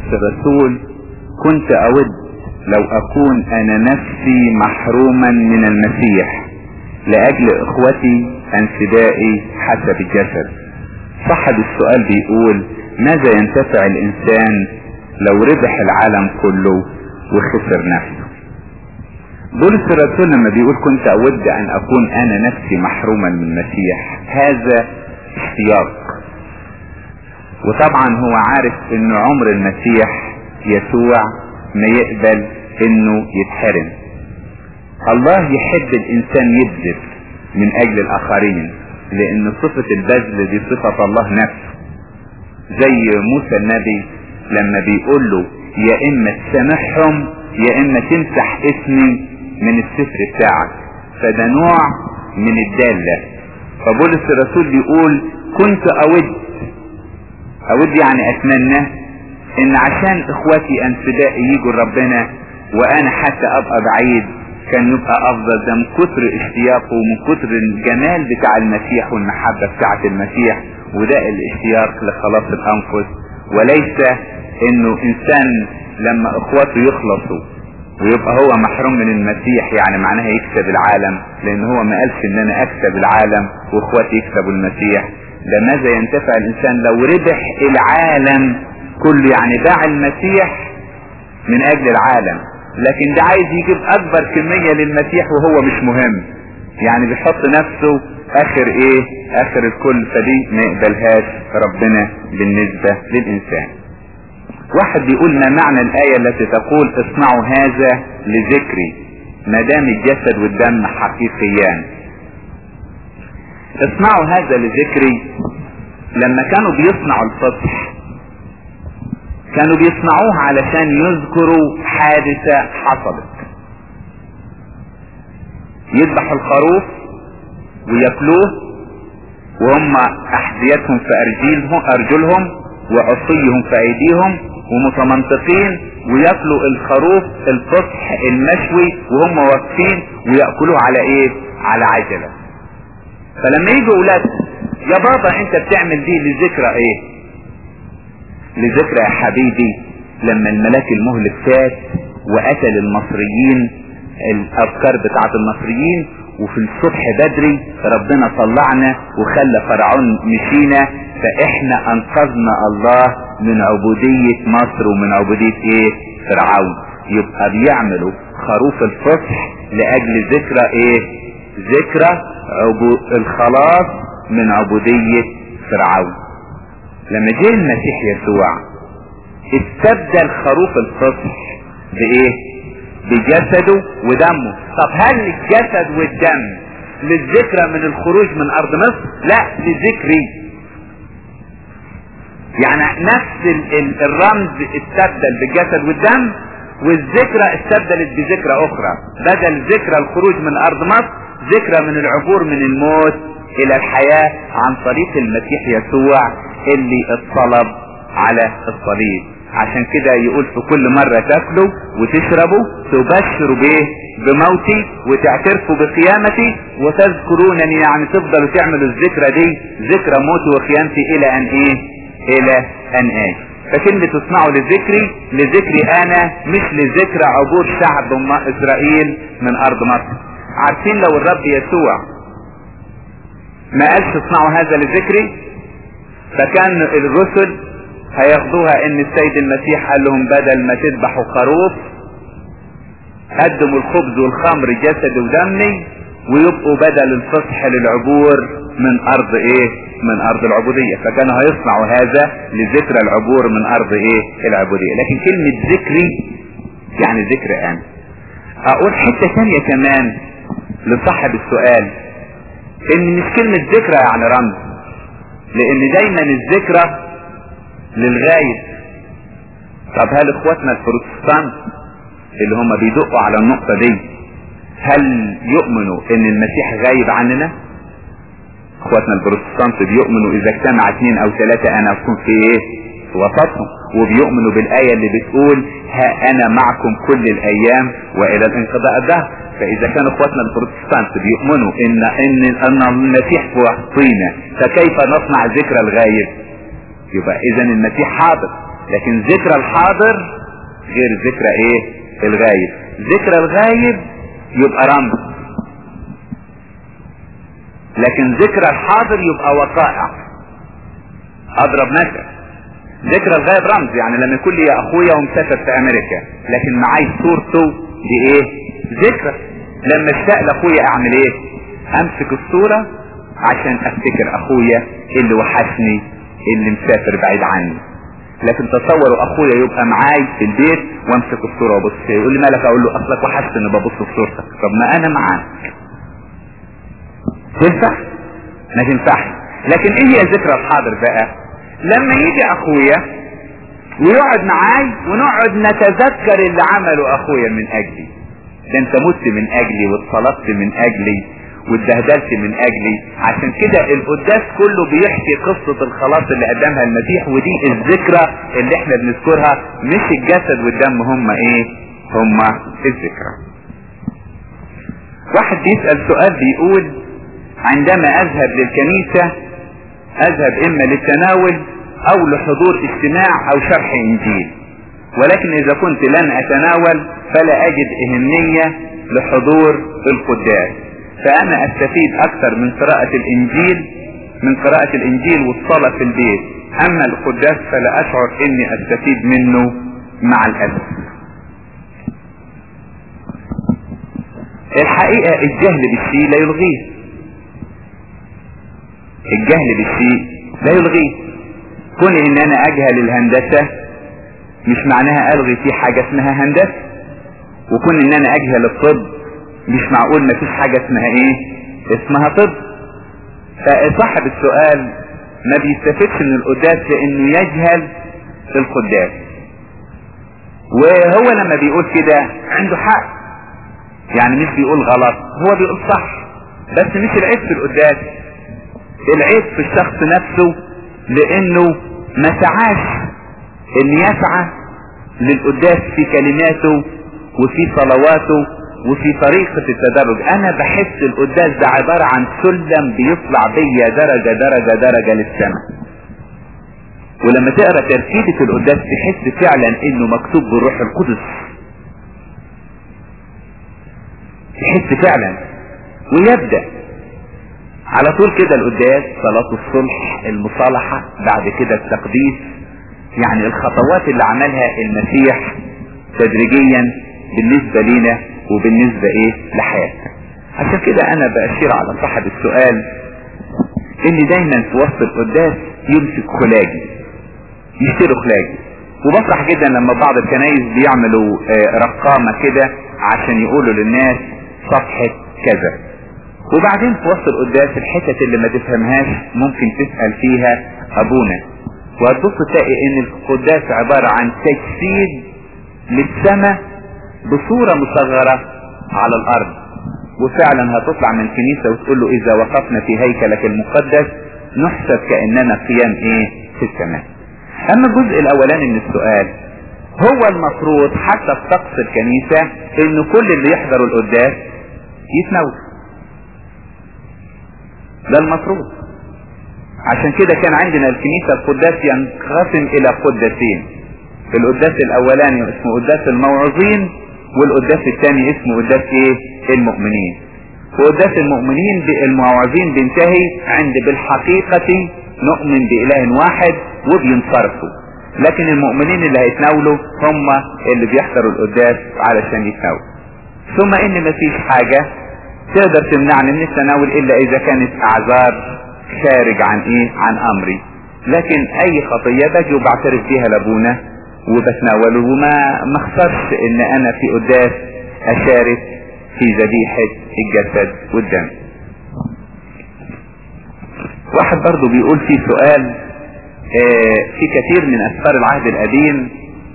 الرسول كنت اود لو اكون انا نفسي محروما من المسيح لاجل اخوتي انفدائي حسب الجسد صاحب السؤال بيقول ماذا ينتفع الانسان لو ربح العالم كله وخسر نفسه بولس الرسول لما بيقول كنت اود ان اكون انا نفسي محروما من المسيح هذا اشتياق وطبعا هو عارف ان عمر المسيح يسوع ما يقبل انه يتحرم الله يحب الانسان يبذل من اجل الاخرين لان صفة البذل دي صفة الله نفسه زي موسى النبي لما بيقول له يا اما تسامحهم يا اما تمسح اسمي من السفر بتاعك فده نوع من الدالة فبولس الرسول بيقول كنت اود اود يعني اتمنى ان عشان اخواتي انفدائي يجوا ربنا وانا حتى ابقى بعيد كان يبقى افضل ده من كتر اشتياقه ومن كتر الجمال بتاع المسيح والمحبة بتاعة المسيح وده الاشتياق لخلاص الانفس وليس انه انسان لما اخواته يخلصوا ويبقى هو محروم من المسيح يعني معناها يكسب العالم لان هو ما قالش ان انا اكسب العالم واخواتي يكسبوا المسيح ده ماذا ينتفع الانسان لو ربح العالم كله يعني باع المسيح من اجل العالم لكن ده عايز يجيب اكبر كمية للمسيح وهو مش مهم يعني بيحط نفسه اخر ايه اخر الكل فدي ما يقبلهاش ربنا بالنسبة للانسان واحد بيقول ما معنى الآية التي تقول اصنعوا هذا لذكري ما دام الجسد والدم حقيقيان اصنعوا هذا لذكري لما كانوا بيصنعوا الفتح كانوا بيصنعوها علشان يذكروا حادثة حصلت يذبحوا الخروف وياكلوه وهم احذيتهم في ارجلهم ارجلهم وعصيهم في ايديهم ومتمنطقين وياكلوا الخروف الفصح المشوي وهم واقفين وياكلوه على ايه على عجلة فلما يجوا اولادهم يا بابا انت بتعمل دي لذكرى ايه لذكرى يا حبيبي لما الملاك المهلك فات وقتل المصريين الافكار بتاعت المصريين وفي الصبح بدري ربنا طلعنا وخلى فرعون مشينا فاحنا انقذنا الله من عبودية مصر ومن عبودية ايه فرعون يبقى بيعملوا خروف الفصح لاجل ذكرى ايه ذكرى عبو الخلاص من عبودية فرعون لما جه المسيح يسوع استبدل خروف الفصح بايه بجسده ودمه طب هل الجسد والدم للذكرى من الخروج من ارض مصر لا لذكري يعني نفس ال ال الرمز استبدل بالجسد والدم والذكرى استبدلت بذكرى اخرى بدل ذكرى الخروج من ارض مصر ذكرى من العبور من الموت الى الحياة عن طريق المسيح يسوع اللي اتصلب على الصليب عشان كده يقول في كل مرة تاكلوا وتشربوا تبشروا بايه بموتي وتعترفوا بقيامتي وتذكرونني يعني تفضلوا تعملوا الذكرى دي ذكرى موتي وقيامتي الى ان ايه الى ان ايه فكلمة تصنعوا لذكري لذكري انا مش لذكرى عبور شعب اسرائيل من ارض مصر عارفين لو الرب يسوع ما قالش اصنعوا هذا لذكري فكان الرسل هياخدوها ان السيد المسيح قال لهم بدل ما تذبحوا خروف قدموا الخبز والخمر جسد ودمي ويبقوا بدل الفصح للعبور من ارض ايه من ارض العبودية فكانوا هيصنعوا هذا لذكرى العبور من ارض ايه العبودية لكن كلمة ذكري يعني ذكر انا اقول حتة ثانية كمان لصاحب السؤال ان مش كلمة ذكرى يعني رمز لان دايما الذكرى للغايب طب هل اخواتنا البروتستانت اللي هم بيدقوا على النقطة دي هل يؤمنوا ان المسيح غايب عننا اخواتنا البروتستانت بيؤمنوا اذا اجتمع اثنين او ثلاثة انا اكون في ايه في وسطهم وبيؤمنوا بالاية اللي بتقول ها انا معكم كل الايام والى الانقضاء الدهر فاذا كان اخواتنا البروتستانت بيؤمنوا ان ان ان المسيح في وسطينا فكيف نصنع ذكرى الغايب يبقى اذا المسيح حاضر لكن ذكرى الحاضر غير ذكرى ايه الغايب ذكرى الغايب يبقى رمز لكن ذكرى الحاضر يبقى وقائع اضرب مثل ذكرى الغايب رمز يعني لما يكون لي اخويا ومسافر في امريكا لكن معاي صورته دي ايه ذكرى لما اشتاق لاخويا اعمل ايه امسك الصورة عشان افتكر اخويا اللي وحشني اللي مسافر بعيد عني لكن تصوروا اخويا يبقى معاي في البيت وامسك الصورة وابص فيها يقول لي مالك اقول له اصلك وحشتني ببص في صورتك طب ما انا معاك تنفع ما تنفعش لكن ايه هي ذكرى الحاضر بقى لما يجي اخويا ويقعد معاي ونقعد نتذكر اللي عمله اخويا من اجلي ده انت مت من اجلي واتصلبت من اجلي واتبهدلت من اجلي عشان كده القداس كله بيحكي قصة الخلاص اللي قدمها المسيح ودي الذكرى اللي احنا بنذكرها مش الجسد والدم هما ايه هما الذكرى واحد بيسأل سؤال بيقول عندما اذهب للكنيسة اذهب اما للتناول او لحضور اجتماع او شرح انجيل ولكن اذا كنت لن اتناول فلا اجد اهمية لحضور القداس فانا استفيد اكثر من قراءة الانجيل من قراءة الانجيل والصلاة في البيت اما القداس فلا اشعر اني استفيد منه مع الاسف الحقيقة الجهل بالشيء لا يلغيه الجهل بالشيء لا يلغيه كون ان انا اجهل الهندسة مش معناها الغي في حاجة اسمها هندسة وكون ان انا اجهل الطب مش معقول ما فيش حاجة اسمها ايه اسمها طب فصاحب السؤال ما بيستفدش من القداس لانه يجهل القداس وهو لما بيقول كده عنده حق يعني مش بيقول غلط هو بيقول صح بس مش العيب في القداس العيب في الشخص نفسه لانه ما سعاش ان يسعى للقداس في كلماته وفي صلواته وفي طريقة التدرج انا بحس القداس ده عبارة عن سلم بيطلع بيا درجة درجة درجة للسماء ولما تقرا ترتيبة القداس تحس فعلا انه مكتوب بالروح القدس تحس فعلا ويبدأ على طول كده القداس صلاة الصلح المصالحة بعد كده التقديس يعني الخطوات اللي عملها المسيح تدريجيا بالنسبة لنا وبالنسبة ايه لحياتنا عشان كده انا بأشير على صاحب السؤال ان دايما في وسط القداس يمسك خلاجي يشتروا خلاجي وبفرح جدا لما بعض الكنايس بيعملوا رقامة كده عشان يقولوا للناس صفحة كذا وبعدين في وسط القداس الحتت اللي ما تفهمهاش ممكن تسأل فيها ابونا وهتبص تلاقي ان القداس عبارة عن تجسيد للسماء بصورة مصغرة على الارض وفعلا هتطلع من الكنيسة وتقول له اذا وقفنا في هيكلك المقدس نحسب كأننا قيام ايه في السماء اما الجزء الاولاني من السؤال هو المفروض حتى في طقس الكنيسة ان كل اللي يحضروا القداس يتناول ده المفروض عشان كده كان عندنا الكنيسة القداس ينقسم الى قداسين القداس الاولاني اسمه قداس الموعظين والقداس الثاني اسمه قداس ايه المؤمنين وقداس المؤمنين الموعظين بينتهي عند بالحقيقة نؤمن بإله واحد وبينصرفوا لكن المؤمنين اللي هيتناولوا هم اللي بيحضروا القداس علشان يتناولوا ثم ان مفيش حاجة تقدر تمنعني من التناول الا اذا كانت اعذار خارج عن ايه عن امري لكن اي خطية باجي وبعترف بيها لابونا وبتناوله وما ما اخسرش ان انا في قداس اشارك في ذبيحة الجسد والدم واحد برضو بيقول في سؤال اه في كثير من اسفار العهد القديم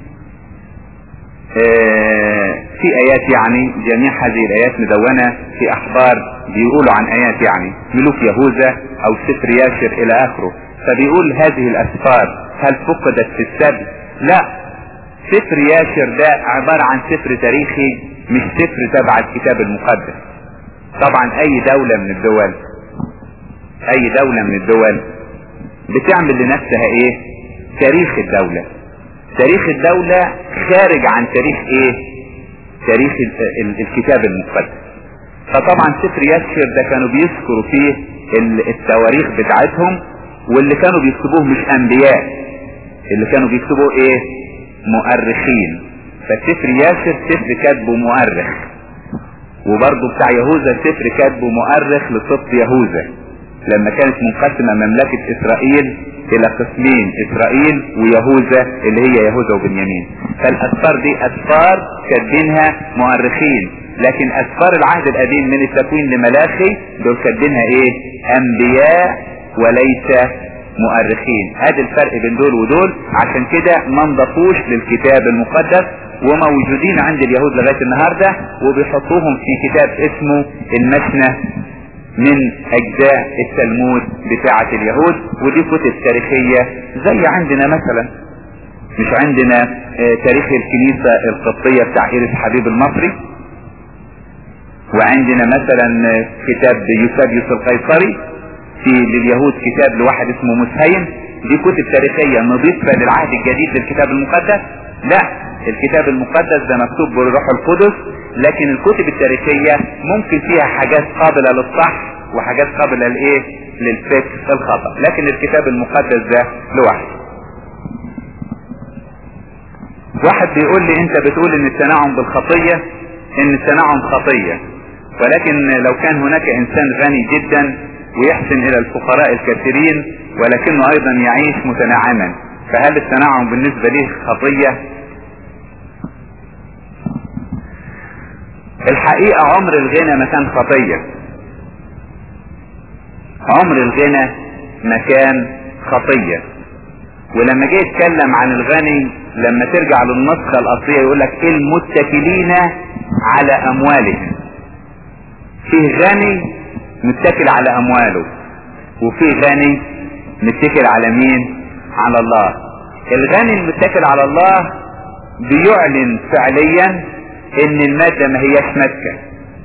اه في ايات يعني جميع هذه الايات مدونة في احبار بيقولوا عن ايات يعني ملوك يهوذا او سفر ياشر الى اخره فبيقول هذه الاسفار هل فقدت في السبت لا سفر ياشر ده عبارة عن سفر تاريخي مش سفر تبع الكتاب المقدس طبعا اي دولة من الدول اي دولة من الدول بتعمل لنفسها ايه تاريخ الدولة تاريخ الدولة خارج عن تاريخ ايه تاريخ الكتاب المقدس فطبعا سفر يسر ده كانوا بيذكروا فيه التواريخ بتاعتهم واللي كانوا بيكتبوه مش انبياء اللي كانوا بيكتبوه ايه مؤرخين فسفر ياسر سفر كاتبه مؤرخ وبرضه بتاع يهوذا سفر كاتبه مؤرخ لصف يهوذا لما كانت منقسمة مملكة اسرائيل الى قسمين اسرائيل ويهوذا اللي هي يهوذا وبنيامين فالاسفار دي اسفار كاتبينها مؤرخين لكن اسفار العهد القديم من التكوين لملاخي دول كاتبينها ايه انبياء وليس مؤرخين ادي الفرق بين دول ودول عشان كده ما انضافوش للكتاب المقدس وموجودين عند اليهود لغاية النهاردة وبيحطوهم في كتاب اسمه المسنة من اجزاء التلمود بتاعة اليهود ودي كتب تاريخية زي عندنا مثلا مش عندنا اه تاريخ الكنيسة القبطية بتاع ايرس حبيب المصري وعندنا مثلا كتاب يوسابيوس القيصري في لليهود كتاب لواحد اسمه مسهين دي كتب تاريخية نضيفة للعهد الجديد للكتاب المقدس لا الكتاب المقدس ده مكتوب بالروح القدس لكن الكتب التاريخية ممكن فيها حاجات قابلة للصح وحاجات قابلة لايه للفكر الخطأ لكن الكتاب المقدس ده لوحده واحد بيقول لي انت بتقول ان التنعم بالخطية ان التنعم خطية ولكن لو كان هناك انسان غني جدا ويحسن الى الفقراء الكثيرين ولكنه ايضا يعيش متنعما فهل التنعم بالنسبة له خطية الحقيقة عمر الغنى ما كان خطية عمر الغنى ما كان خطية ولما جه يتكلم عن الغني لما ترجع للنسخة الأصلية يقول لك المتكلين على أموالهم فيه غني متكل على أمواله وفيه غني متكل على مين على الله الغني المتكل على الله بيعلن فعليا ان المادة ما هياش مادة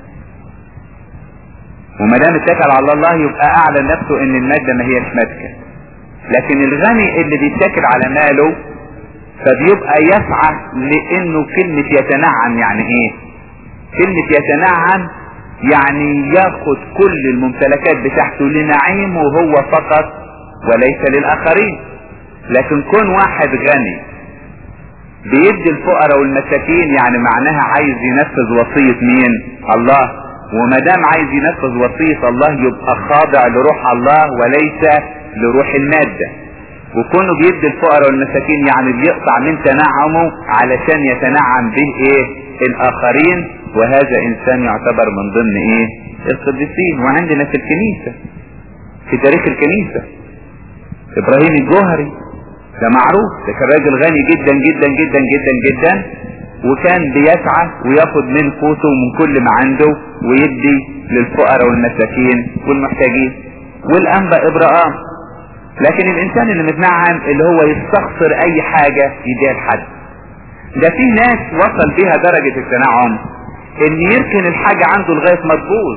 وما دام اتكل على الله يبقى اعلن نفسه ان المادة ما هياش مادة لكن الغني اللي بيتكل على ماله فبيبقى يسعى لانه كلمة يتنعم يعني ايه كلمة يتنعم يعني ياخد كل الممتلكات بتاعته لنعيمه هو فقط وليس للاخرين لكن كون واحد غني بيدي الفقراء والمساكين يعني معناها عايز ينفذ وصية مين الله وما دام عايز ينفذ وصية الله يبقى خاضع لروح الله وليس لروح المادة وكونه بيدي الفقراء والمساكين يعني بيقطع من تنعمه علشان يتنعم به ايه الاخرين وهذا انسان يعتبر من ضمن ايه القديسين وعندنا في الكنيسة في تاريخ الكنيسة ابراهيم الجوهري ده معروف ده كان راجل غني جدا جدا جدا جدا جدا وكان بيسعى وياخد من قوته ومن كل ما عنده ويدي للفقراء والمساكين والمحتاجين والانبا ابراهام لكن الانسان اللي متنعم اللي هو يستخسر اي حاجة يديها لحد ده في ناس وصل بيها درجة التنعم ان يركن الحاجة عنده لغاية ما تبوظ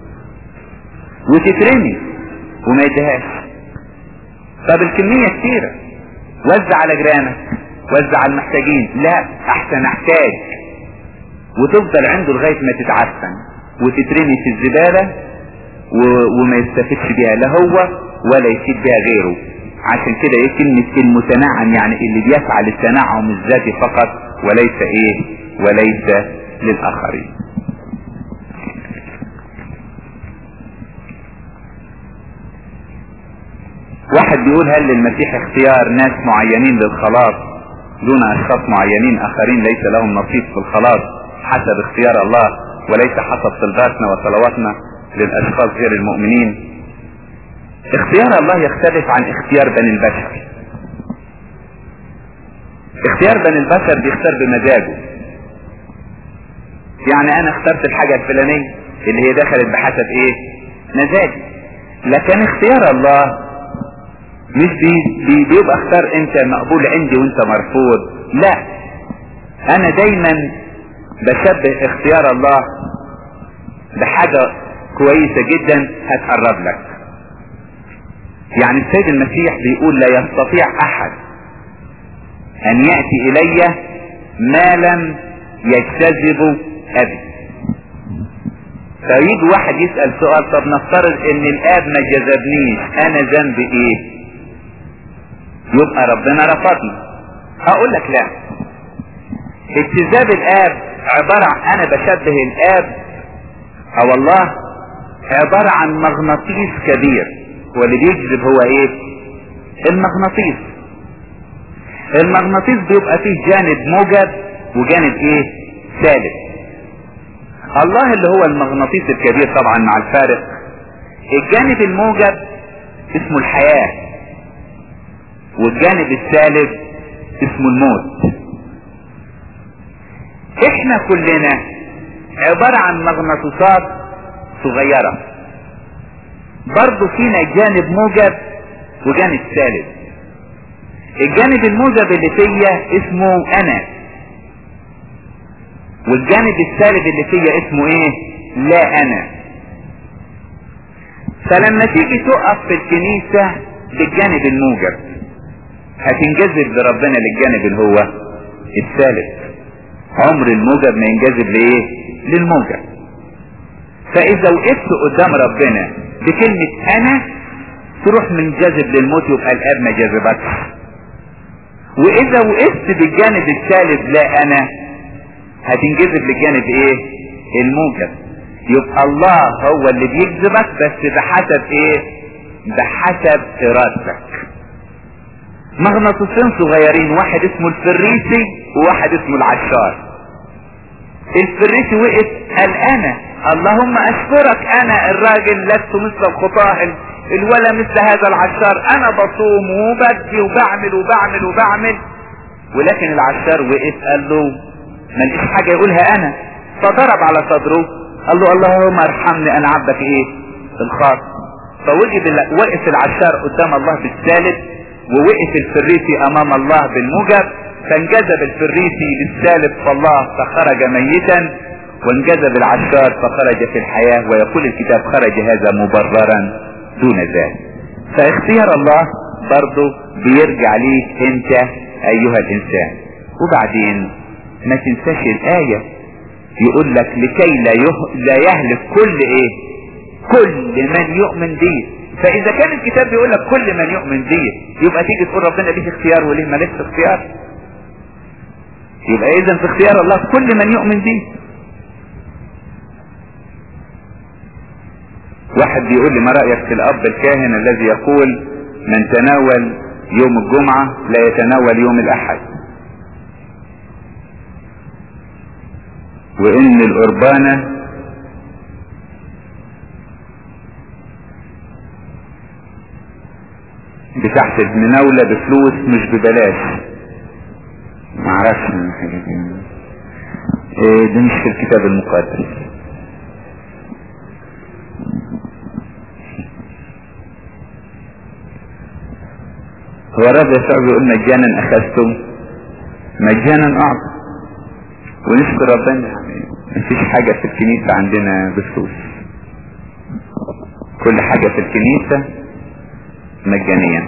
وتترمي وما يديهاش طب الكمية كتيرة وزع على جيرانك وزع على المحتاجين لا احسن احتاج وتفضل عنده لغاية ما تتعفن وتترمي في الزبالة و... وما يستفدش بيها لا هو ولا يفيد بيها غيره عشان كده ايه كلمة المتنعم يعني اللي بيسعى للتنعم الذاتي فقط وليس ايه وليس للاخرين واحد بيقول هل للمسيح اختيار ناس معينين للخلاص دون اشخاص معينين اخرين ليس لهم نصيب في الخلاص حسب اختيار الله وليس حسب طلباتنا وصلواتنا للاشخاص غير المؤمنين اختيار الله يختلف عن اختيار بني البشر اختيار بني البشر بيختار بمزاجه يعني انا اخترت الحاجة الفلانية اللي هي دخلت بحسب ايه مزاجي لكن اختيار الله مش بي بي بيبقى اختار انت مقبول عندي وانت مرفوض لا انا دايما بشبه اختيار الله بحاجة كويسة جدا هتقرب لك يعني السيد المسيح بيقول لا يستطيع احد ان يأتي الي ما لم يجتذب ابي فيجي واحد يسأل سؤال طب نفترض ان الاب ما جذبنيش انا ذنبي ايه يبقى ربنا رفضني اقول لك لا اجتذاب الاب عبارة عن انا بشبه الاب او الله عبارة عن مغناطيس كبير واللي بيجذب هو ايه المغناطيس المغناطيس بيبقى فيه جانب موجب وجانب ايه سالب الله اللي هو المغناطيس الكبير طبعا مع الفارق الجانب الموجب اسمه الحياة والجانب السالب اسمه الموت احنا كلنا عبارة عن مغناطيسات صغيرة برضو فينا جانب موجب وجانب سالب الجانب الموجب اللي فيا اسمه انا والجانب السالب اللي فيا اسمه ايه لا انا فلما تيجي تقف في الكنيسة بالجانب الموجب هتنجذب لربنا للجانب اللي هو السالب عمر الموجب ما ينجذب لايه للموجب فاذا وقفت قدام ربنا بكلمة انا تروح منجذب للموت يبقى الاب ما جذبكش واذا وقفت بالجانب السالب لا انا هتنجذب للجانب ايه الموجب يبقى الله هو اللي بيجذبك بس بحسب ايه بحسب ارادتك مغناطيسين صغيرين واحد اسمه الفريسي وواحد اسمه العشار الفريسي وقف قال انا اللهم اشكرك انا الراجل لست مثل الخطاه الولا مثل هذا العشار انا بصوم وبدي وبعمل وبعمل وبعمل ولكن العشار وقف قال له ما لقيش حاجه يقولها انا فضرب على صدره قال له اللهم ارحمني انا عبدك ايه الخاص فوجد وقف العشار قدام الله بالثالث ووقف الفريسي امام الله بالموجب فانجذب الفريسي للسالب فالله فخرج ميتا وانجذب العشار فخرج في الحياة ويقول الكتاب خرج هذا مبررا دون ذلك فاختيار الله برضه بيرجع ليك انت ايها الانسان وبعدين ما تنساش الاية يقول لك لكي لا, يه... لا يهلك كل ايه كل من يؤمن به فاذا كان الكتاب بيقول لك كل من يؤمن به يبقى تيجي تقول ربنا ليه اختيار وليه مالكش اختيار يبقى اذا في اختيار الله كل من يؤمن به واحد بيقول لي ما رأيك في الاب الكاهن الذي يقول من تناول يوم الجمعة لا يتناول يوم الاحد وان القربانة بتحت المناولة بفلوس مش ببلاش معرفش من حاجة دي إيه دي مش في الكتاب المقدس هو الرب يسوع بيقول مجانا اخذتم مجانا اعطى ونشكر ربنا يعني مفيش حاجة في الكنيسة عندنا بفلوس كل حاجة في الكنيسة مجانيا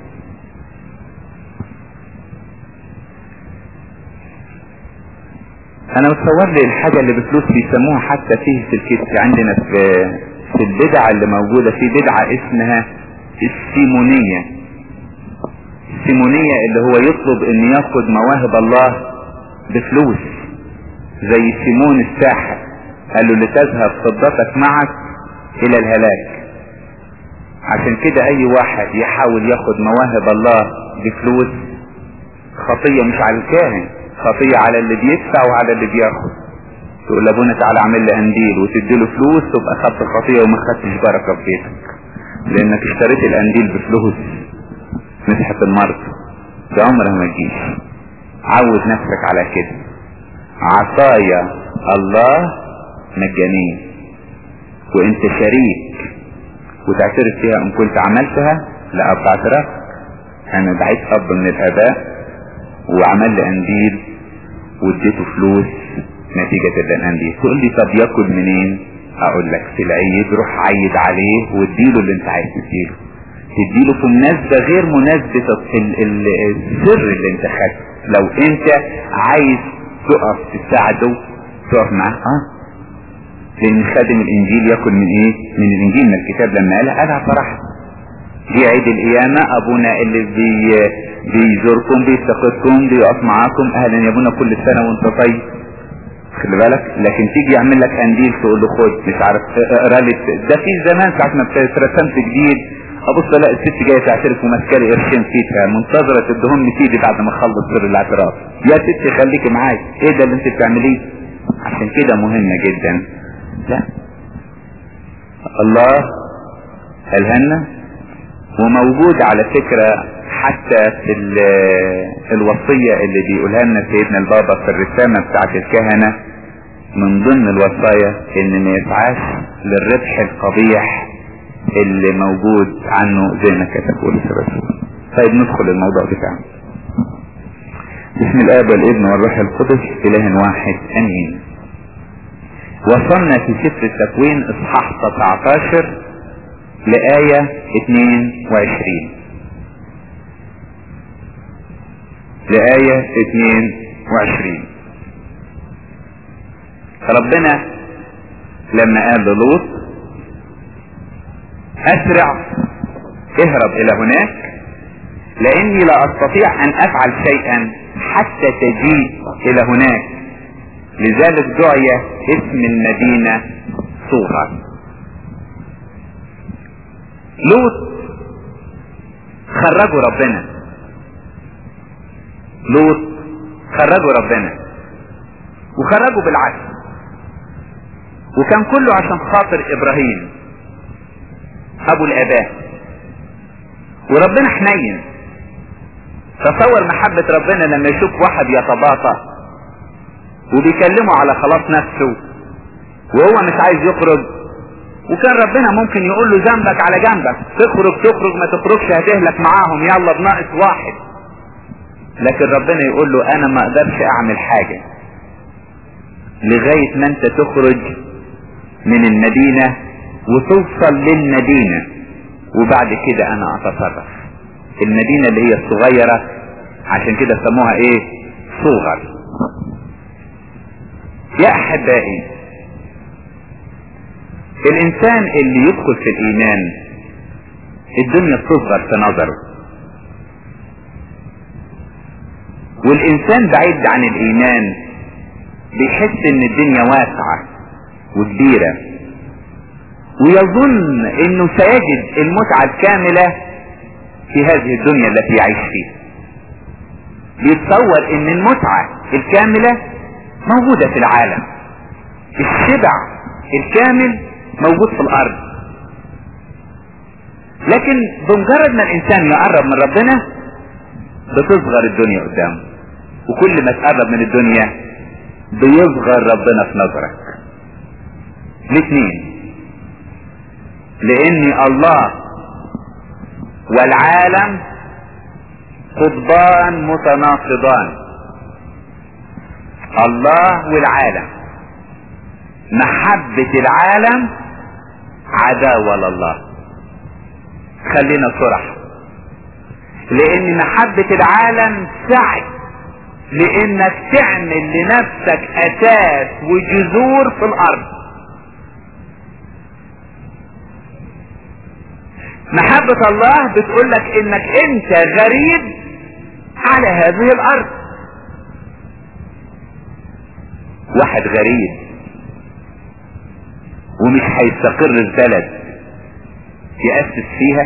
انا متصور لي الحاجة اللي بفلوس بيسموها حتى فيه في الكتاب عندنا في في البدعة اللي موجودة في بدعة اسمها السيمونية السيمونية اللي هو يطلب ان ياخد مواهب الله بفلوس زي سيمون الساحر قال له لتذهب فضتك معك الى الهلاك عشان كده اي واحد يحاول ياخد مواهب الله بفلوس خطية مش على الكاهن خطية على اللي بيدفع وعلى اللي بياخد تقول لابونا تعالى اعمل لي قنديل وتديله فلوس تبقى خدت خطية وما خدتش بركة في بيتك لانك اشتريت القنديل بفلوس مسحة المرض ده عمرها ما تجيش عود نفسك على كده عصايا الله مجانية وانت شريك وتعترف فيها ان كنت عملتها لا اب اعتراف انا دعيت اب من الاباء وعمل لي قنديل واديته فلوس نتيجة القنديل تقول لي طب ياكل منين اقول لك في العيد روح عيد عليه واديله اللي انت عايز تديله تديله في مناسبة غير مناسبة السر اللي انت خدته لو انت عايز تقف تساعده تقف معاه اه لان خادم الانجيل ياكل من ايه من الانجيل من الكتاب لما قالها قالها فرح دي عيد القيامة ابونا اللي بي بيزوركم بيفتقدكم بيقف معاكم اهلا يا ابونا كل سنة وانت طيب خلي بالك لكن تيجي يعمل لك قنديل تقول له خد مش عارف اقرا لي ده في زمان ساعة ما اترسمت جديد ابص الاقي الست جايه تعترف وماسكه لي قرشين فيها منتظره تدهم لي سيدي بعد ما اخلص سر الاعتراف يا ست خليكي معايا ايه ده اللي انت بتعمليه عشان كده مهمه جدا لا الله قالها لنا وموجود على فكرة حتى في الوصية اللي بيقولها لنا سيدنا البابا في الرسالة بتاعت الكهنة من ضمن الوصايا ان ما يسعاش للربح القبيح اللي موجود عنه زي ما كتب بولس الرسول طيب ندخل الموضوع بتاعنا بسم الاب والابن والروح القدس اله واحد امين وصلنا في سفر التكوين اصحاح 19 لآية 22 لآية 22 ربنا لما قال للوط اسرع اهرب الى هناك لاني لا استطيع ان افعل شيئا حتى تجيء الى هناك لذلك دعي اسم المدينة صورة لوط خرجوا ربنا لوط خرجوا ربنا وخرجوا بالعكس وكان كله عشان خاطر ابراهيم ابو الاباء وربنا حنين تصور محبة ربنا لما يشوف واحد يتباطأ وبيكلمه على خلاص نفسه وهو مش عايز يخرج وكان ربنا ممكن يقول له ذنبك على جنبك تخرج تخرج ما تخرجش هتهلك معاهم يلا بناقص واحد لكن ربنا يقول له انا ما اقدرش اعمل حاجة لغاية ما انت تخرج من المدينة وتوصل للمدينة وبعد كده انا اتصرف المدينة اللي هي الصغيرة عشان كده سموها ايه صغر يا احبائي الانسان اللي يدخل في الايمان الدنيا بتصغر في نظره والانسان بعيد عن الايمان بيحس ان الدنيا واسعة وكبيرة ويظن انه سيجد المتعة الكاملة في هذه الدنيا التي يعيش فيها بيتصور ان المتعة الكاملة موجودة في العالم الشبع الكامل موجود في الارض لكن بمجرد ما الانسان يقرب من ربنا بتصغر الدنيا قدامه وكل ما تقرب من الدنيا بيصغر ربنا في نظرك الاثنين لان الله والعالم قطبان متناقضان الله والعالم محبة العالم عداوة لله خلينا صرح لان محبة العالم سعي لانك تعمل لنفسك اساس وجذور في الارض محبة الله بتقول لك انك انت غريب على هذه الارض واحد غريب ومش هيستقر في بلد يأسس فيها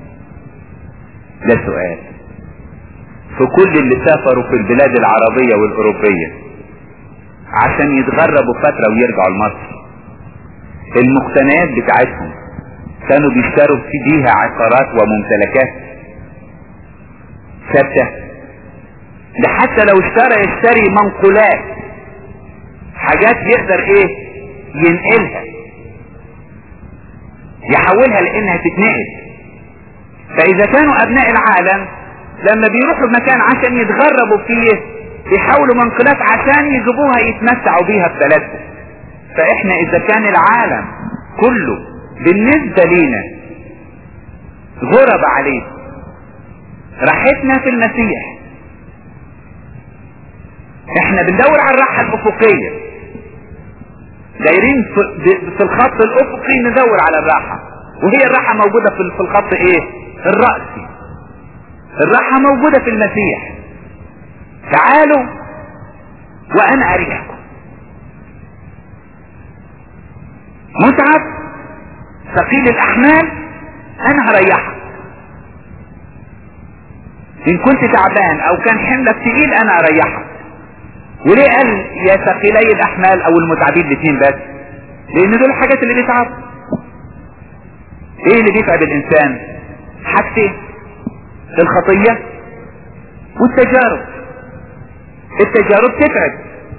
ده سؤال في كل اللي سافروا في البلاد العربية والاوروبية عشان يتغربوا فترة ويرجعوا لمصر المقتنيات بتاعتهم كانوا بيشتروا في بيها عقارات وممتلكات ثابتة ده حتى لو اشترى يشتري منقولات حاجات يقدر ايه ينقلها يحولها لانها تتنقل فاذا كانوا ابناء العالم لما بيروحوا مكان عشان يتغربوا فيه يحاولوا منقلات عشان يجيبوها يتمتعوا بيها في بلدهم فاحنا اذا كان العالم كله بالنسبة لينا غرب عليه راحتنا في المسيح احنا بندور على الراحة الافقية دايرين في الخط الافقي ندور على الراحة وهي الراحة موجودة في الخط ايه الرأسي الراحة موجودة في المسيح تعالوا وانا اريحكم متعب ثقيل الاحمال انا هريحك ان كنت تعبان او كان حملك تقيل انا اريحك وليه قال يا ثقيلي الاحمال او المتعبين الاثنين بس لان دول الحاجات اللي بيتعب ايه اللي بيتعب الانسان حاجتين الخطية والتجارب التجارب تتعب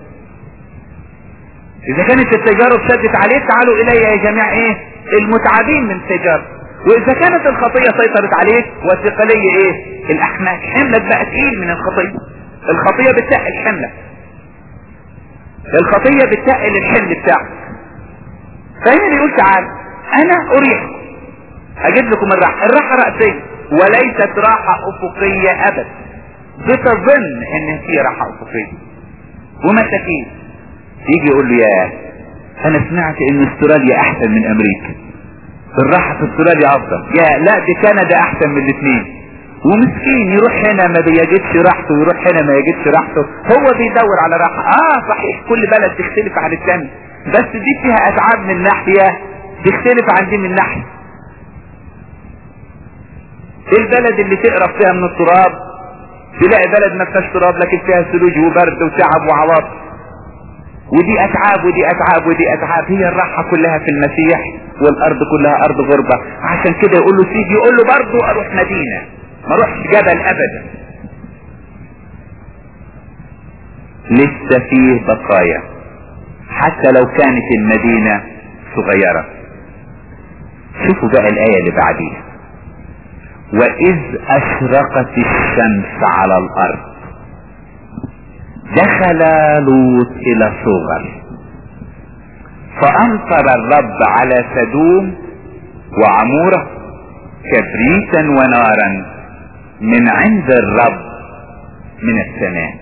اذا كانت التجارب شدت عليه تعالوا الي يا جميع ايه المتعبين من التجارب واذا كانت الخطية سيطرت عليه والثقلية ايه الاحمال حملك بقى تقيل من الخطية الخطية بتقل حملك الخطية بتقل الحمل بتاعك فهنا بيقول تعال انا اريحكم اجيب لكم الراحة الراحة رأسية وليست راحة افقية ابدا بتظن ان في راحة افقية ومساكين يجي يقول له يا انا سمعت ان استراليا احسن من امريكا الراحة في استراليا افضل يا لا دي كندا احسن من الاثنين ومسكين يروح هنا ما بيجدش راحته ويروح هنا ما يجدش راحته هو بيدور على راحة اه صحيح كل بلد تختلف عن الثاني بس دي فيها اتعاب من ناحية تختلف عن دي من ناحية البلد اللي تقرف فيها من التراب تلاقي بلد ما فيهاش تراب لكن فيها ثلوج وبرد وتعب وعواطف ودي اتعاب ودي اتعاب ودي اتعاب هي الراحة كلها في المسيح والارض كلها ارض غربة عشان كده يقول له سيدي يقول له برضه اروح مدينة ما اروحش جبل ابدا لسه فيه بقايا حتى لو كانت المدينة صغيرة شوفوا بقى الآية اللي بعديها وإذ أشرقت الشمس على الأرض دخل لوط إلى صغر فأمطر الرب على سدوم وعمورة كبريتا ونارا من عند الرب من السماء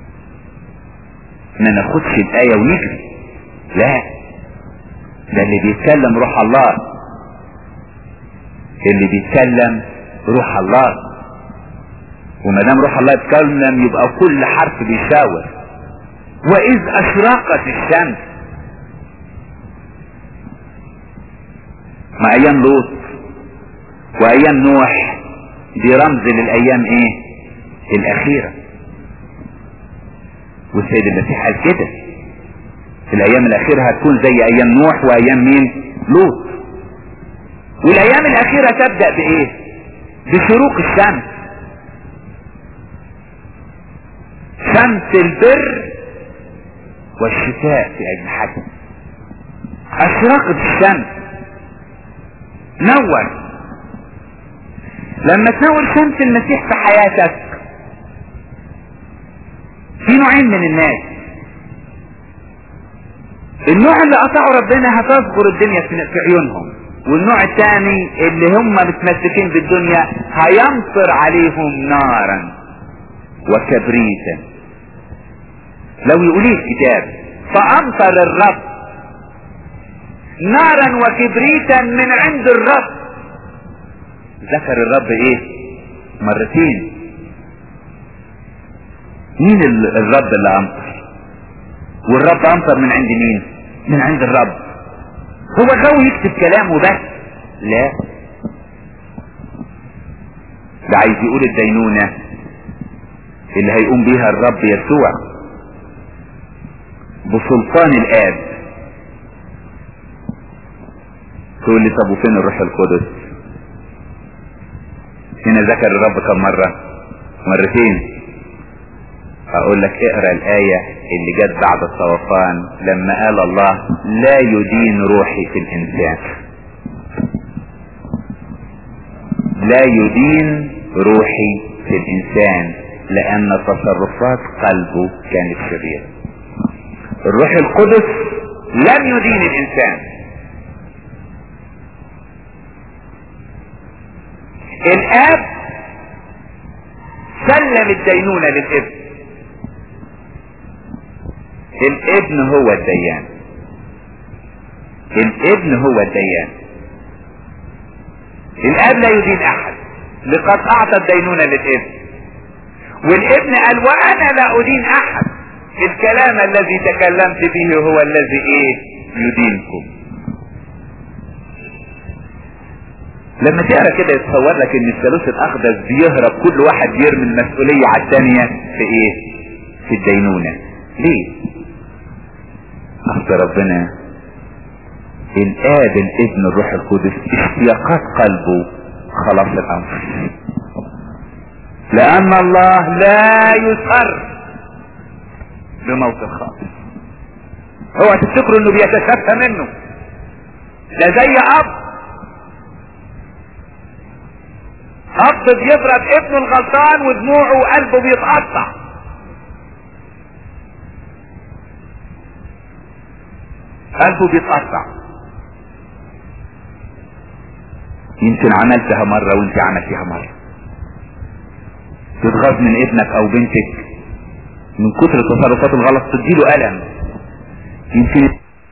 ما ناخدش الآية ونجري لا ده اللي بيتكلم روح الله اللي بيتكلم روح الله وما دام روح الله يتكلم يبقى كل حرف بيشاور واذ اشرقت الشمس مع ايام لوط وايام نوح دي رمز للايام ايه الاخيره والسيد المسيح قال كده في الايام الاخيره هتكون زي ايام نوح وايام مين لوط والايام الاخيره تبدا بايه بشروق الشمس شمس البر والشتاء في اجنحته اشرقت الشمس نور لما تنور شمس المسيح في حياتك في نوعين من الناس النوع اللي قطعوا ربنا هتصغر الدنيا في عيونهم والنوع الثاني اللي هم متمسكين بالدنيا هيمطر عليهم نارا وكبريتا لو يقوليه الكتاب فامطر الرب نارا وكبريتا من عند الرب ذكر الرب ايه مرتين مين الرب اللي امطر والرب امطر من عند مين من عند الرب هو جو يكتب كلامه بس لا ده عايز يقول الدينونة اللي هيقوم بيها الرب يسوع بسلطان الاب تقول لي طب وفين الروح القدس هنا ذكر الرب كم مرة مرتين اقول لك اقرا الاية اللي جت بعد الطوفان لما قال الله لا يدين روحي في الانسان لا يدين روحي في الانسان لان تصرفات قلبه كانت شريرة الروح القدس لم يدين الانسان الاب سلم الدينونة للابن الابن هو الديان الابن هو الديان الاب لا يدين احد لقد اعطى الدينونة للابن والابن قال وانا لا ادين احد الكلام الذي تكلمت به هو الذي ايه يدينكم لما تقرا كده يتصور لك ان الثالوث الاخضر بيهرب كل واحد يرمي المسؤولية على الثانية في ايه في الدينونة ليه اصل ربنا الاب الابن الروح القدس اشتياقات قلبه خلاص الامر لان الله لا يسر بموت الخاطئ هو تفتكروا انه بيتشفى منه ده زي اب اب بيضرب ابنه الغلطان ودموعه وقلبه بيتقطع قلبه بيتقطع يمكن عملتها مرة وانت عملتها مرة تتغاظ من ابنك او بنتك من كتر التصرفات الغلط تديله ألم يمكن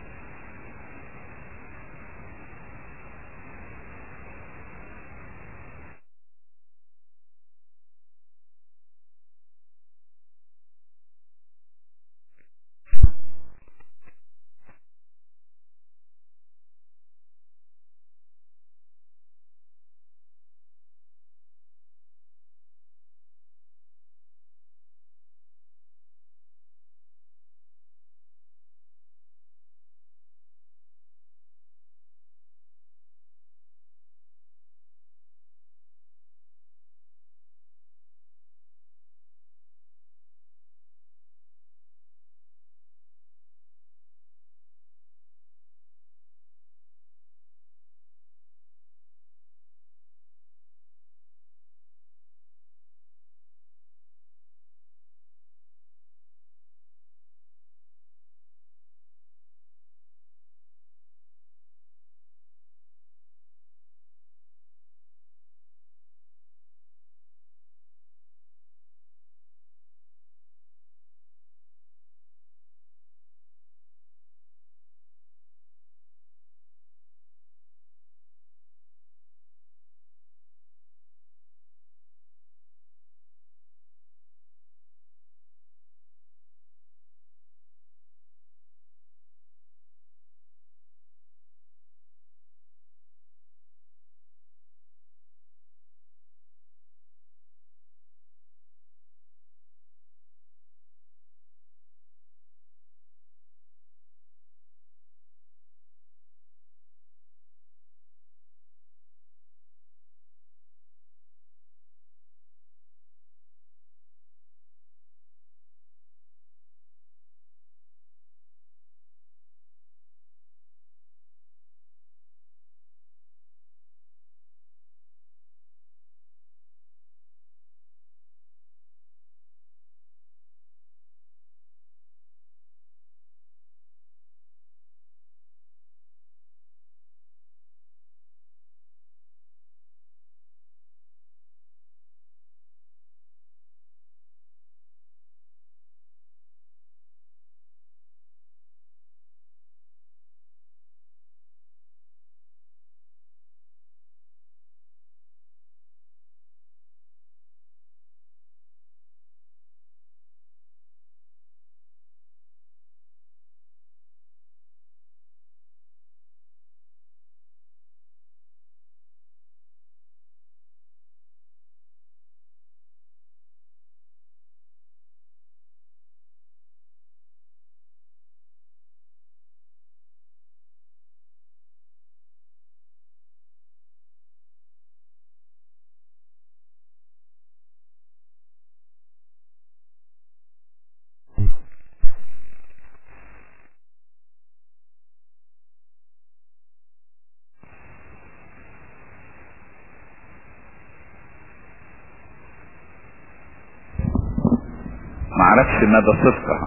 معرفش مدى صدقها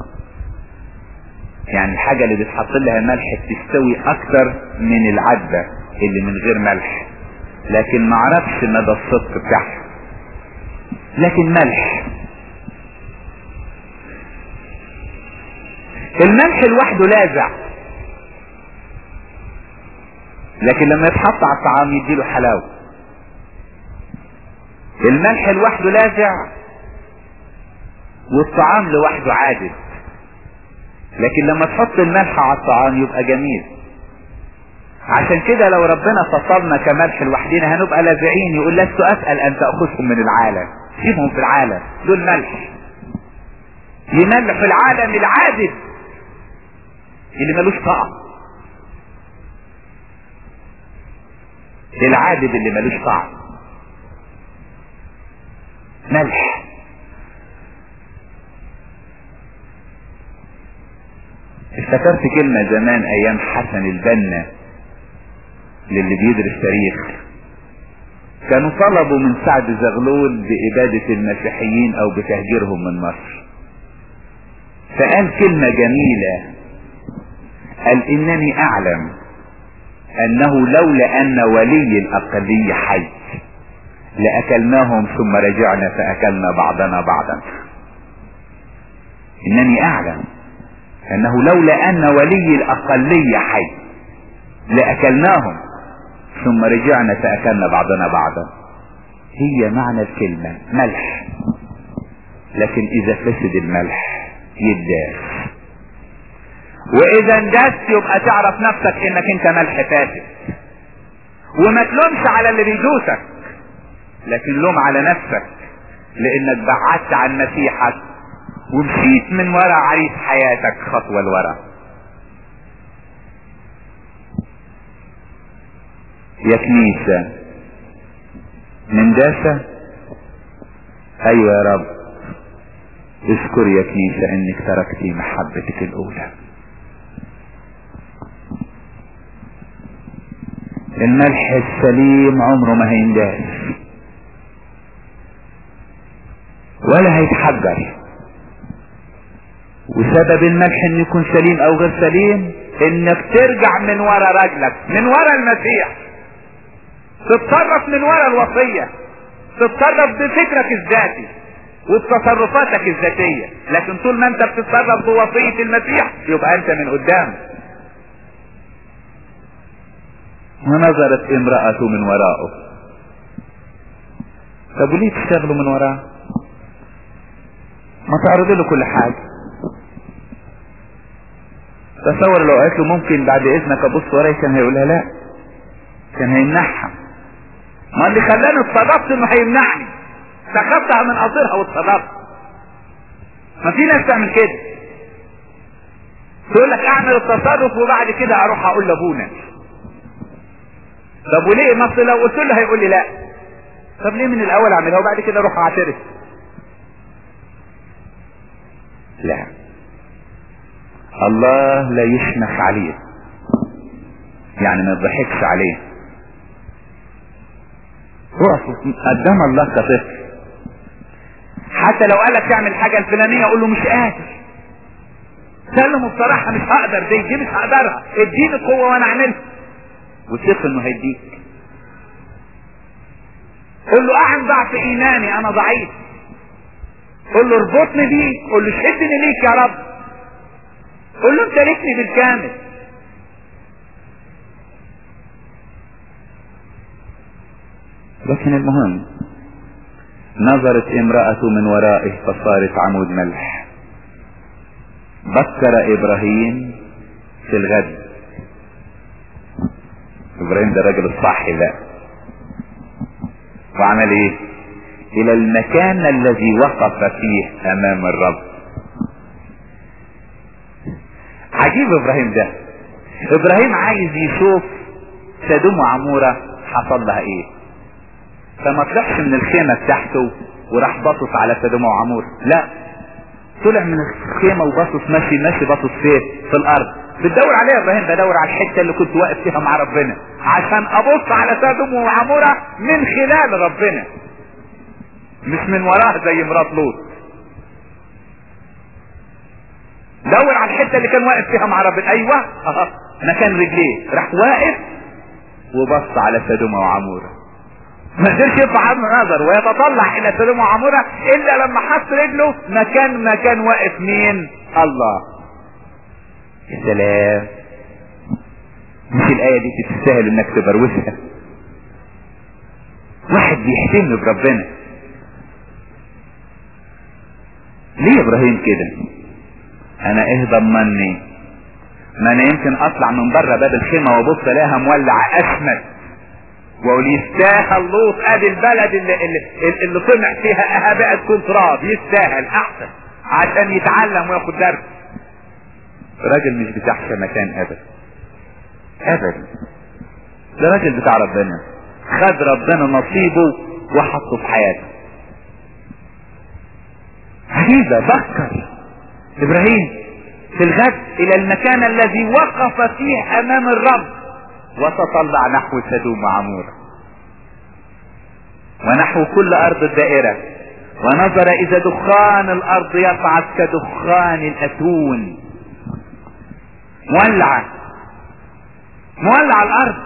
يعني الحاجة اللي بتحط لها ملح بتستوي اكتر من العدة اللي من غير ملح لكن ما عرفش مدى الصدق بتاعها لكن ملح الملح لوحده لاذع لكن لما يتحط على الطعام يديله حلاوة الملح لوحده لاذع والطعام لوحده عادل لكن لما تحط الملح على الطعام يبقى جميل عشان كده لو ربنا فصلنا كملح لوحدنا هنبقى لاذعين يقول لست اسأل ان تأخذهم من العالم سيبهم في العالم دول ملح يملح في العالم العادل اللي ملوش طعم العادل اللي ملوش طعم ملح افتكرت كلمة زمان ايام حسن البنا للي بيدرس تاريخ كانوا طلبوا من سعد زغلول بإبادة المسيحيين أو بتهجيرهم من مصر فقال كلمة جميلة قال إنني أعلم أنه لولا أن ولي الأقلية حي لأكلناهم ثم رجعنا فأكلنا بعضنا بعضا إنني أعلم أنه لولا أن ولي الأقلية حي لأكلناهم ثم رجعنا فأكلنا بعضنا بعضا هي معنى الكلمة ملح لكن إذا فسد الملح يداس وإذا اندست يبقى تعرف نفسك إنك أنت ملح فاسد وما تلومش على اللي بيدوسك لكن لوم على نفسك لانك بعدت عن مسيحك ومشيت من ورا عريس حياتك خطوة لورا يا كنيسة من داسة ايوه يا رب اذكر يا كنيسة انك تركتي محبتك الاولى الملح السليم عمره ما هينداس ولا هيتحجر وسبب الملح انه يكون سليم او غير سليم انك ترجع من ورا رجلك من ورا المسيح تتصرف من ورا الوصية تتصرف بفكرك الذاتي وبتصرفاتك الذاتية لكن طول ما انت بتتصرف بوصية المسيح يبقى انت من قدام ونظرت امرأة من وراءه طب وليه تشتغلوا من وراه ما تعرض له كل حاجة تصور لو قالت له ممكن بعد اذنك ابص وراي كان هيقولها لا كان هيمنعها ما اللي خلاني اتصرفت انه هيمنعني سخفتها من قصيرها واتصرفت ما في ناس تعمل كده تقول لك اعمل التصرف وبعد كده اروح اقول لابونا طب وليه ما اصل لو قلت له هيقول لي لا طب ليه من الاول اعملها وبعد كده اروح اعترف لا الله لا يشنخ عليه يعني ما يضحكش عليه وقف قدام الله كطفل حتى لو قالك تعمل حاجة الفلانية قول له مش قادر سلمه بصراحة مش هقدر دي دي مش هقدرها اديني قوة وانا اعملها وثق انه هيديك قول له اعن ضعف ايماني انا ضعيف قول له اربطني بيك قول له شدني ليك يا رب قول له امتلكني بالكامل لكن المهم نظرت امرأة من ورائه فصارت عمود ملح بكر ابراهيم في الغد ابراهيم ده الراجل الصحي ده وعمل ايه الى المكان الذي وقف فيه امام الرب عجيب ابراهيم ده ابراهيم عايز يشوف سدوم وعمورة حصل لها ايه فما طلعش من الخيمة بتاعته وراح باصص على سدوم وعمورة لا طلع من الخيمة وباصص ماشي ماشي باصص فين في الارض بتدور عليها ابراهيم بدور على الحته اللي كنت واقف فيها مع ربنا عشان ابص على سدوم وعمورة من خلال ربنا مش من وراه زي مرات لوط دور على الحته اللي كان واقف فيها مع ربنا ايوه اه مكان رجليه راح واقف وبص على سدوم وعمورة ما قدرش يرفع عنه نظر ويتطلع الى سلم وعمورة الا لما حط رجله مكان مكان واقف مين الله يا سلام مش الايه دي تستاهل انك تبروسها واحد بيحتم بربنا ليه ابراهيم كده انا ايه ضمني ما انا يمكن اطلع من بره باب الخيمه وابص الاقيها مولع اسمد واقول يستاهل لوط ادي البلد اللي, اللي, اللي طمع فيها اهابئة تكون تراب يستاهل احسن عشان يتعلم وياخد درس راجل مش بتاع مكان ابدا ابدا ده راجل بتاع ربنا خد ربنا نصيبه وحطه في حياته عجيبة فكر ابراهيم في الغد الى المكان الذي وقف فيه امام الرب وتطلع نحو سدوم وعمورة ونحو كل ارض الدائرة ونظر اذا دخان الارض يصعد كدخان الاتون مولعة مولع الارض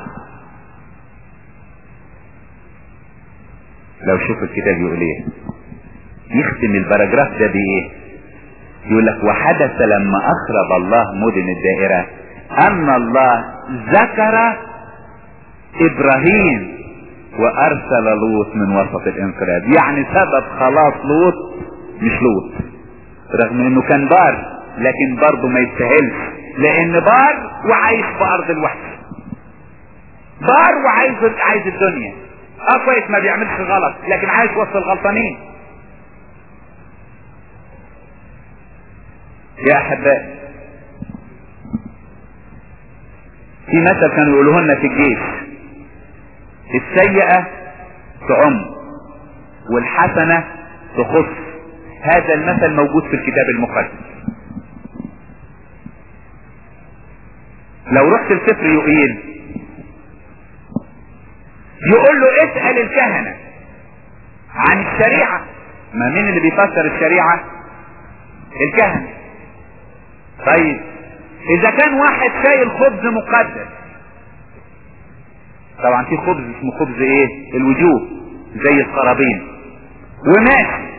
لو شوف الكتاب يقول ايه يختم البراجراف ده بايه يقول لك وحدث لما اخرب الله مدن الدائرة ان الله ذكر ابراهيم وارسل لوط من وسط الانقلاب يعني سبب خلاص لوط مش لوط رغم انه كان بار لكن برضه ما يستاهلش لان بار وعايش في ارض الوحش بار وعايز عايز الدنيا اه كويس ما بيعملش غلط لكن عايش وسط الغلطانين يا احبائي في مثل كانوا يقولوه لنا في الجيش السيئة تعم والحسنة تخص هذا المثل موجود في الكتاب المقدس لو رحت لسفر يقيل يقول له اسأل الكهنة عن الشريعة ما مين اللي بيفسر الشريعة الكهنة طيب اذا كان واحد شايل خبز مقدس طبعا في خبز اسمه خبز ايه الوجوه زي القرابين وماشي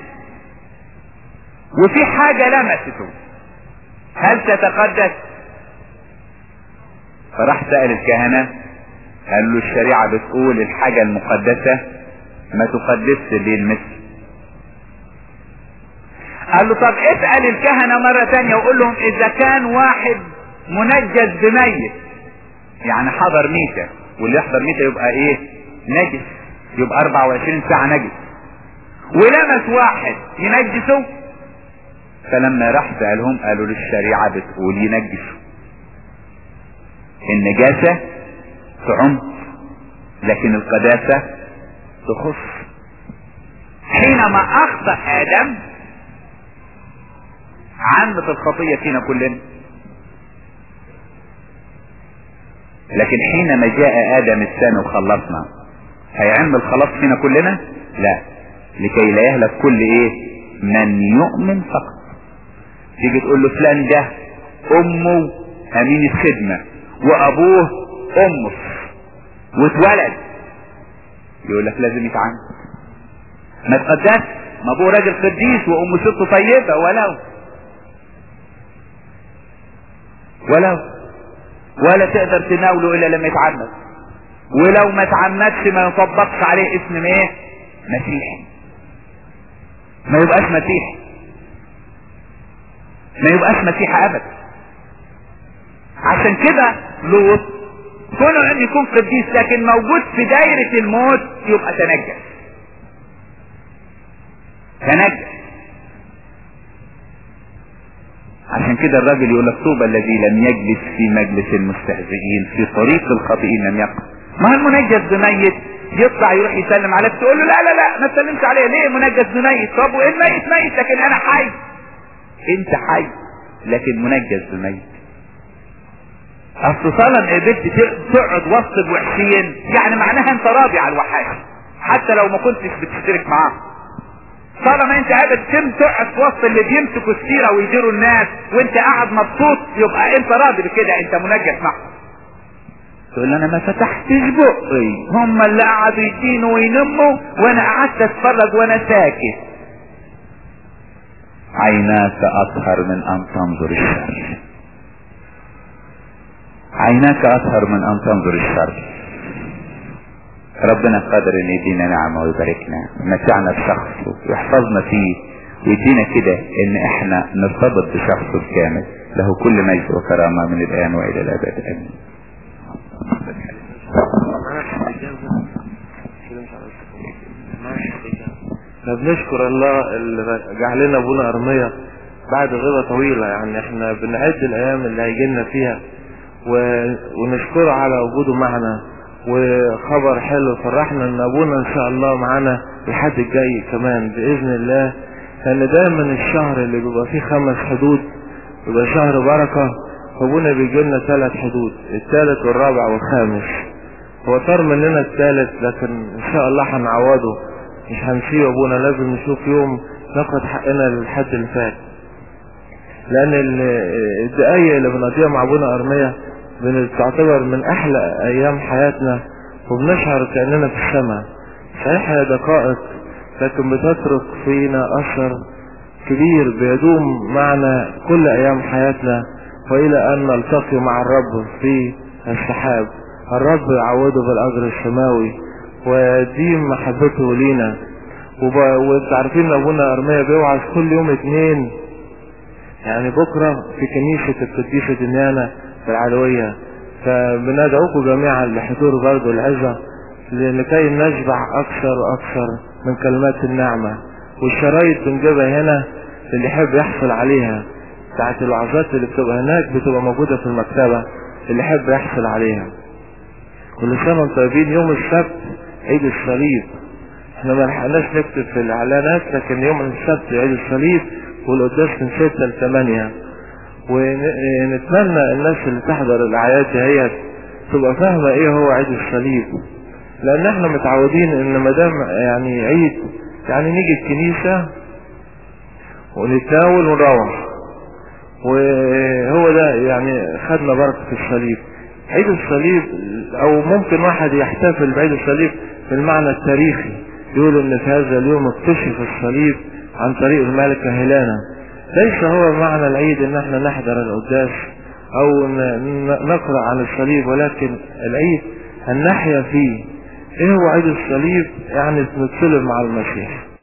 وفي حاجة لمسته هل تتقدس فراح سأل الكهنة قال له الشريعة بتقول الحاجة المقدسة ما تقدسش اللي يلمسها قال له طب اسأل الكهنة مرة تانية وقول لهم اذا كان واحد منجز بميت يعني حضر ميتة واللي يحضر ميتة يبقى ايه نجس يبقى 24 ساعة نجس ولمس واحد ينجسه فلما راح سألهم قالوا له الشريعة بتقول ينجسه النجاسة تعم لكن القداسة تخص حينما اخطأ ادم عمت الخطية فينا كلنا لكن حينما جاء ادم الثاني وخلصنا هيعم الخلاص فينا كلنا لا لكي لا يهلك كل ايه من يؤمن فقط تيجي تقول له فلان ده امه امين الخدمة وابوه امه واتولد يقول لك لازم يتعامل ما تقدس ما ابوه راجل قديس وامه ست طيبة ولو ولو ولا تقدر تناوله الا لما يتعمد ولو ما تعمدش ما يطبقش عليه اسم ايه مسيحي ما يبقاش مسيحي ما يبقاش مسيحي ابدا عشان كده لوط كونه ان يكون قديس لكن موجود في دايرة الموت يبقى تنجس تنجس عشان كده الراجل يقول لك طوبى الذي لم يجلس في مجلس المستهزئين في طريق الخاطئين لم يقع ما المنجس بميت يطلع يروح يسلم عليك تقول له لا لا لا ما تسلمش عليه ليه منجس بميت طب وايه الميت ميت لكن انا حي انت حي لكن منجس بميت اصل طالما قدرت تقعد وسط الوحشين يعني معناها انت راضي على الوحاش حتى لو ما كنتش بتشترك معاه طالما انت قاعد تم تقعد في وسط اللي بيمسكوا السيره ويديروا الناس وانت قاعد مبسوط يبقى انت راضي بكده انت منجس معهم تقول انا ما فتحتش بقي هم اللي قعدوا يدينوا وينموا وانا قعدت اتفرج وانا ساكت عيناك اطهر من ان تنظر الشر عيناك اطهر من ان تنظر الشر ربنا قادر ان يدينا نعمة ويباركنا ويمتعنا بشخصه ويحفظنا فيه ويدينا كده ان احنا نرتبط بشخصه الكامل له كل مجد وكرامة من الان والى الابد امين فبنشكر الله اللي رجع لنا ابونا ارمية بعد غيبة طويلة يعني احنا بنعد الايام اللي هيجي لنا فيها و... ونشكره على وجوده معنا وخبر حلو فرحنا ان ابونا ان شاء الله معانا الحد الجاي كمان باذن الله لان دايما الشهر اللي بيبقى فيه خمس حدود بيبقى شهر بركة ابونا بيجي لنا ثلاث حدود الثالث والرابع والخامس هو طار مننا الثالث لكن ان شاء الله هنعوضه مش هنسيه ابونا لازم نشوف يوم ناخد حقنا للحد اللي فات لان الدقايق اللي بنقضيها مع ابونا ارمية بتعتبر من احلى ايام حياتنا وبنشعر كاننا في السماء صحيح هي دقائق لكن بتترك فينا اثر كبير بيدوم معنا كل ايام حياتنا والى ان نلتقي مع الرب في السحاب الرب يعوضه بالاجر السماوي ودي محبته لينا وب... وانتوا عارفين ابونا ارميا بيوعظ كل يوم اتنين يعني بكرة في كنيسة القديسة دنيانا في العلوية فبندعوكم جميعا لحضور برضه العزة لكي نشبع اكثر واكثر من كلمات النعمة والشرايط بنجيبها هنا اللي يحب يحصل عليها بتاعت الوعظات اللي بتبقى هناك بتبقى موجودة في المكتبة اللي يحب يحصل عليها كل سنة وانتم طيبين يوم السبت عيد الصليب احنا ما لحقناش نكتب في الاعلانات لكن يوم السبت عيد الصليب والقداس من ستة لثمانية ونتمنى الناس اللي تحضر الاعياد دهيت تبقى فاهمة ايه هو عيد الصليب لان احنا متعودين ان مدام يعني عيد يعني نيجي الكنيسة ونتناول ونروح وهو ده يعني خدنا بركة الصليب عيد الصليب او ممكن واحد يحتفل بعيد الصليب بالمعنى التاريخي يقول ان في هذا اليوم اكتشف الصليب عن طريق الملكة هيلانا ليس هو معنى العيد ان احنا نحضر القداس او نقرأ عن الصليب ولكن العيد ان نحيا فيه ايه هو عيد الصليب يعني نتصلب مع المسيح